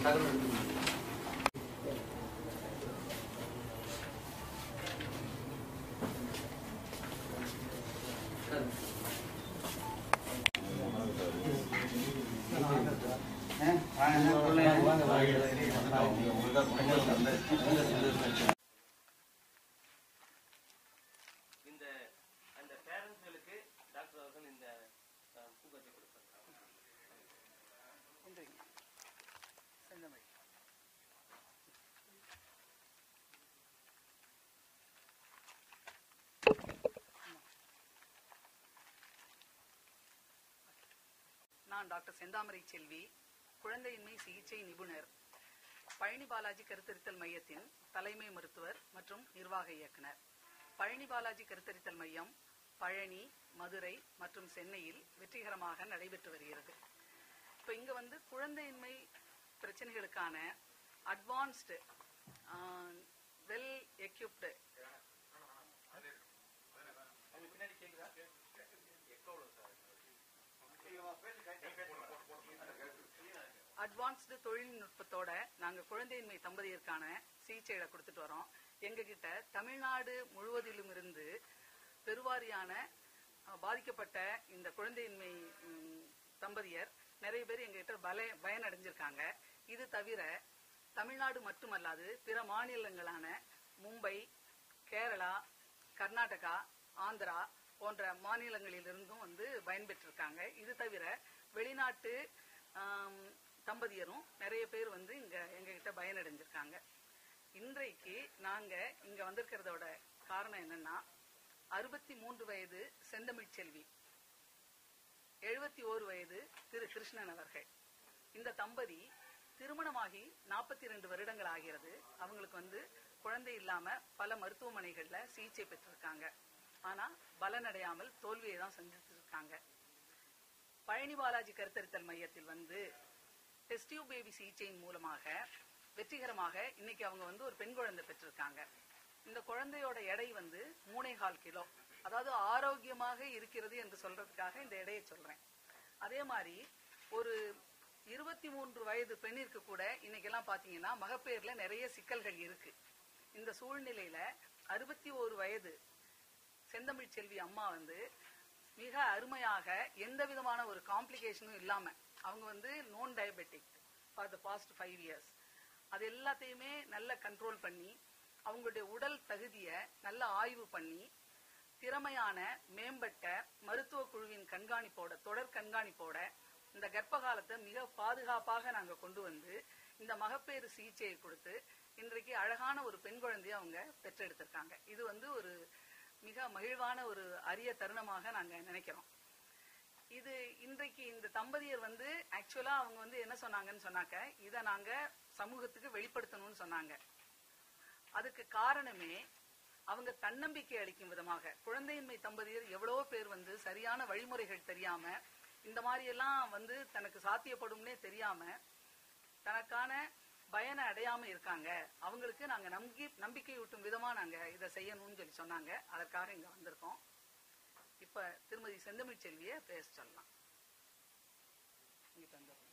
இந்த அந்த பேரண்ட்ஸ்களுக்கு டாக்டர் அவர்கள் இந்த அஹ், பூங்கொத்தை கொடுப்பாங்க நான் டாக்டர் செந்தாமரை செல்வி குழந்தையின்மை சிகிச்சை நிபுணர் பழனி பாலாஜி கருத்தரித்தல் மையத்தின் தலைமை மருத்துவர் மற்றும் நிர்வாக இயக்குனர் பழனி பாலாஜி கருத்தரித்தல் மையம் பழனி மதுரை மற்றும் சென்னையில் வெற்றிகரமாக நடைபெற்று வருகிறது இப்போ இங்க வந்து குழந்தையின்மை பிரச்சனைகளுக்கான அட்வான்ஸ்டு வெல் எக்யூப்டு அட்வான்ஸ்டு தொழில்நுட்பத்தோட நாங்க குழந்தையின்மை தம்பதியருக்கான சிகிச்சைகளை கொடுத்துட்டு வரோம் எங்க கிட்ட தமிழ்நாடு முழுவதிலும் இருந்து பெருவாரியான அஹ், பாதிக்கப்பட்ட இந்த குழந்தையின்மை ம், தம்பதியர் நிறைய பேர் எங்க கிட்ட பல பயனடைஞ்சிருக்காங்க இது தவிர தமிழ்நாடு மட்டுமல்லாது பிற மாநிலங்களான மும்பை கேரளா கர்நாடகா ஆந்திரா போன்ற மாநிலங்களிலிருந்தும் வந்து பயன்பெற்றிருக்காங்க இது தவிர வெளிநாட்டு ஆம், தம்பதியரும் நிறைய பேர் வந்து இங்க எங்க கிட்ட பயனடைஞ்சிருக்காங்க இன்றைக்கு நாங்க இங்க வந்திருக்கிறதோட காரணம் என்னன்னா அறுபத்தி மூன்று வயது செந்தமிழ் செல்வி எழுபத்தி ஓரு வயது திரு கிருஷ்ணன் அவர்கள் இந்த தம்பதி திருமணமாகி நாற்பத்தி ரெண்டு வருடங்கள் ஆகிறது அவங்களுக்கு வந்து குழந்தை இல்லாம பல மருத்துவமனைகள்ல சிகிச்சை பெற்றிருக்காங்க ஆனா பலனடையாமல் தோல்வியை தான் சந்தித்து இருக்காங்க பழனி பாலாஜி கருத்தரித்தல் மையத்தில் வந்து டெஸ்டியூ பேபி சிகிச்சையின் மூலமாக வெற்றிகரமாக இன்னைக்கு அவங்க வந்து ஒரு பெண் குழந்தை பெற்றிருக்காங்க இந்த குழந்தையோட எடை வந்து மூணே கால் கிலோ அதாவது ஆரோக்கியமாக இருக்கிறது என்று சொல்றதுக்காக இந்த எடையை சொல்றேன் அதே மாதிரி ஒரு இருபத்தி மூன்று வயது பெண்ணிற்கு கூட இன்னைக்கெல்லாம் பாத்தீங்கன்னா மகப்பேர்ல நிறைய சிக்கல்கள் இருக்கு இந்த சூழ்நிலையில அறுபத்தி ஓரு வயது செந்தமிழ் செல்வி அம்மா வந்து மிக அருமையாக எந்த விதமான ஒரு காம்ப்ளிகேஷனும் இல்லாம அவங்க வந்து non diabetic for the past five years அது எல்லாத்தையுமே நல்ல கண்ட்ரோல் பண்ணி அவங்களுடைய உடல் தகுதியை நல்ல ஆய்வு பண்ணி திறமையான மேம்பட்ட மருத்துவ குழுவின் கண்காணிப்போட தொடர் கண்காணிப்போட இந்த கர்ப்ப காலத்தை மிக பாதுகாப்பாக நாங்க கொண்டு வந்து இந்த மகப்பேறு சிகிச்சையை கொடுத்து இன்றைக்கு அழகான ஒரு பெண் குழந்தையை அவங்க பெற்றெடுத்திருக்காங்க இது வந்து ஒரு மிக மகிழ்வான ஒரு அரிய தருணமாக நாங்க நினைக்கிறோம் இது இன்றைக்கு இந்த தம்பதியர் வந்து ஆக்சுவலா அவங்க வந்து என்ன சொன்னாங்கன்னு சொன்னாக்க இத நாங்க சமூகத்துக்கு வெளிப்படுத்தணும்னு சொன்னாங்க அதுக்கு காரணமே அவங்க தன்னம்பிக்கை அளிக்கும் விதமாக குழந்தையின்மை தம்பதியர் எவ்வளவோ பேர் வந்து சரியான வழிமுறைகள் தெரியாம இந்த மாதிரி எல்லாம் வந்து தனக்கு சாத்தியப்படும்னே தெரியாம தனக்கான பயனை அடையாம இருக்காங்க அவங்களுக்கு நாங்க நம்பி நம்பிக்கையூட்டும் விதமா நாங்க இதை செய்யணும்னு சொல்லி சொன்னாங்க அதற்காக இங்க வந்திருக்கோம் இப்ப திருமதி செந்தமிழ் செல்வியை பேச சொல்லலாம் இங்கிட்டு வந்துடுறோம்